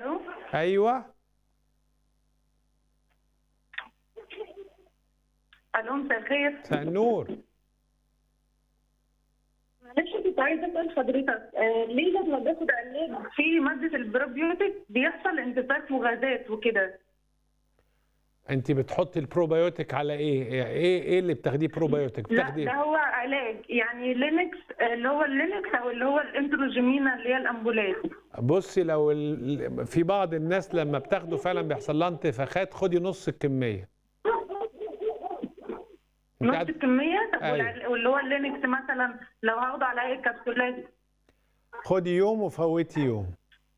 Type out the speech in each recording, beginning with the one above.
الو ايوه الو مساء الخير مساء النور معلش كنت عايزه اسال حضرتك آه ليه لما باخد علاج في ماده البروبيوتيك بيحصل انتفاخ وغازات وكده انت بتحطي البروبيوتيك على ايه ايه ايه اللي بتاخديه بروبيوتيك لا بتاخديه ده هو علاج يعني لينكس آه، اللي هو اللينكس او اللي هو الانتروجيمينا اللي هي الامبولات بصي لو ال... في بعض الناس لما بتاخده فعلا بيحصل لها انتفاخات خدي نص الكميه انت نص عاد- الكميه طب أيوة. والع- واللي هو اللينكس مثلا لو هاخده على اي كبسولات خدي يوم وفوتي يوم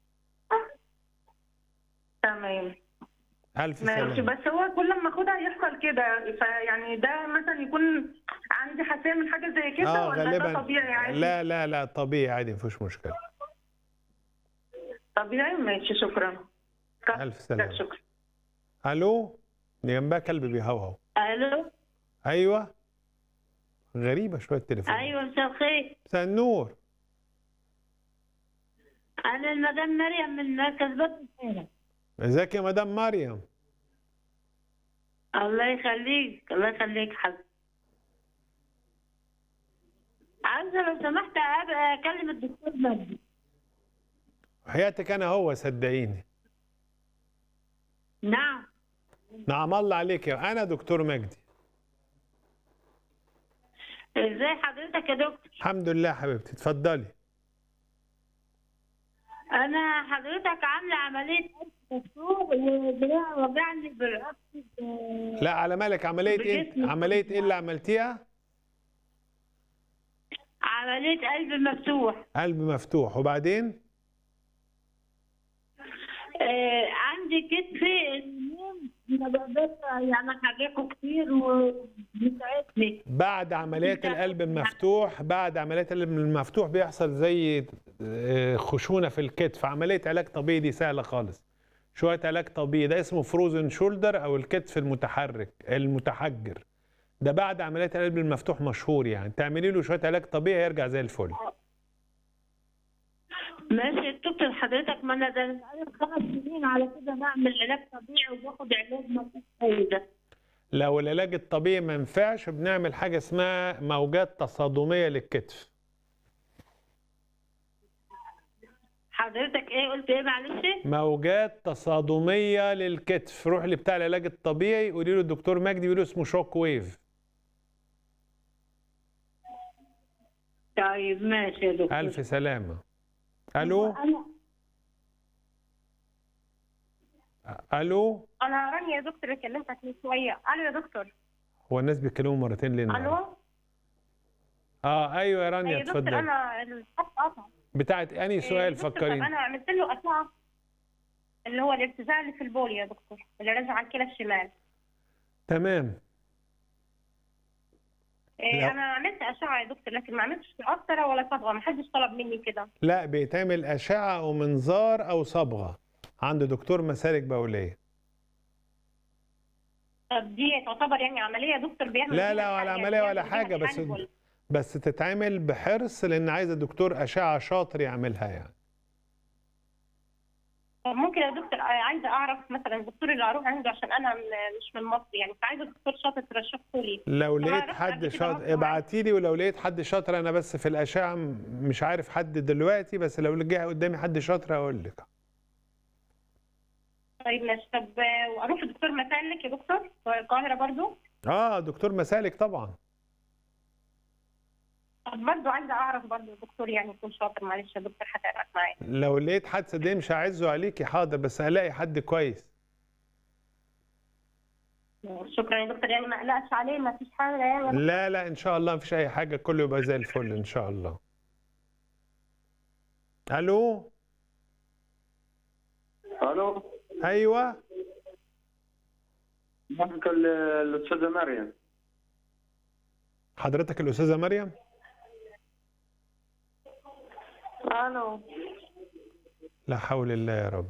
تمام الف ماشي سلامه بس هو كل ما اخدها يحصل كده فيعني ده مثلا يكون عندي حساسيه من حاجه زي كده اه ولا ده غالبا طبيعي عادي؟ لا لا لا طبيعي عادي مفيش مشكله طبيعي ماشي شكرا الف سلامه شكرا الو دي جنبها كلب بيهوهو الو ايوه غريبه شويه التليفون ايوه مساء الخير مساء النور انا المدام مريم من مركز بدر الخير ازيك يا مدام مريم الله يخليك الله يخليك حبيبي عايزه لو سمحت ابقى اكلم الدكتور مجدي حياتك انا هو صدقيني نعم نعم الله عليك يا انا دكتور مجدي ازاي حضرتك يا دكتور الحمد لله حبيبتي اتفضلي انا حضرتك عامله عمليه دكتور ودراعي وجعني بالرأس لا على مالك عمليه ايه بجسمي. عمليه ايه اللي عملتيها عمليه قلب مفتوح قلب مفتوح وبعدين آه عندي كتفي اليمين ما بقدرش يعني احركه كتير وبيتعبني بعد عمليات القلب المفتوح بعد عمليات القلب المفتوح بيحصل زي آه، خشونه في الكتف عمليه علاج طبيعي دي سهله خالص شويه علاج طبيعي ده اسمه فروزن شولدر او الكتف المتحرك المتحجر ده بعد عمليات القلب المفتوح مشهور يعني تعملي له شويه علاج طبيعي يرجع زي الفل ماشي يا دكتور حضرتك ما انا ده بقالي خمس سنين على كده بعمل علاج طبيعي وباخد علاج ما فيش فايده لو العلاج الطبيعي ما ينفعش بنعمل حاجه اسمها موجات تصادميه للكتف حضرتك ايه قلت ايه معلش موجات تصادميه للكتف روح لبتاع العلاج الطبيعي قولي له الدكتور مجدي بيقول له اسمه شوك ويف طيب ماشي يا دكتور الف سلامه الو انا الو انا رانيا يا دكتور اللي كلمتك من شويه الو يا دكتور هو الناس بيتكلموا مرتين ليه النهارده؟ الو اه ايوه يا رانيا يا دكتور اتفضلي انا الخط قطع بتاعت انهي إيه، سؤال دكتور، طب فكريني انا عملت له اشعه اللي هو الارتجاع اللي في البول يا دكتور اللي راجع على الكلى الشمال تمام إيه لا. انا عملت اشعه يا دكتور لكن ما عملتش قسطره ولا صبغه ما حدش طلب مني كده لا بيتعمل اشعه او منظار او صبغه عند دكتور مسالك بوليه طب دي تعتبر يعني عمليه يا دكتور بيعمل لا بيها لا ولا الحاجة، عمليه ولا بيعمل بيها حاجه بس الحاجة ولا- بس تتعمل بحرص لان عايزه دكتور اشعه شاطر يعملها يعني طب ممكن يا دكتور آه، عايزه اعرف مثلا الدكتور اللي اروح عنده عشان انا م- مش من مصر يعني فعايزه دكتور شاطر ترشحه لي لو طبعاً لقيت رحت حد قبل كده شاطر مصر ابعتي لي ولو لقيت حد شاطر انا بس في الاشعه م- مش عارف حد دلوقتي بس لو جه قدامي حد شاطر هقول لك طيب ماشي طب آه، واروح لدكتور مسالك يا دكتور في القاهره برضو اه دكتور مسالك طبعا طب برضو عايزه اعرف برضو الدكتور يعني يكون شاطر معلش يا دكتور هتعرف معايا لو لقيت حد صدقني مش هعزه عليكي حاضر بس هلاقي حد كويس شكرا يا دكتور يعني ما اقلقش عليه ما فيش حاجه يعني لا لا ان شاء الله مفيش اي حاجه كله يبقى زي الفل ان شاء الله الو الو ايوه معك ال- الاستاذه مريم حضرتك الاستاذه مريم الو لا حول الله يا رب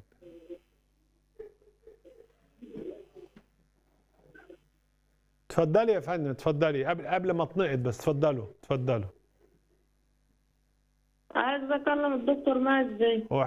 اتفضلي يا فندم اتفضلي قبل قبل ما اتنقط بس اتفضلوا اتفضلوا عايز اكلم الدكتور مجدي هو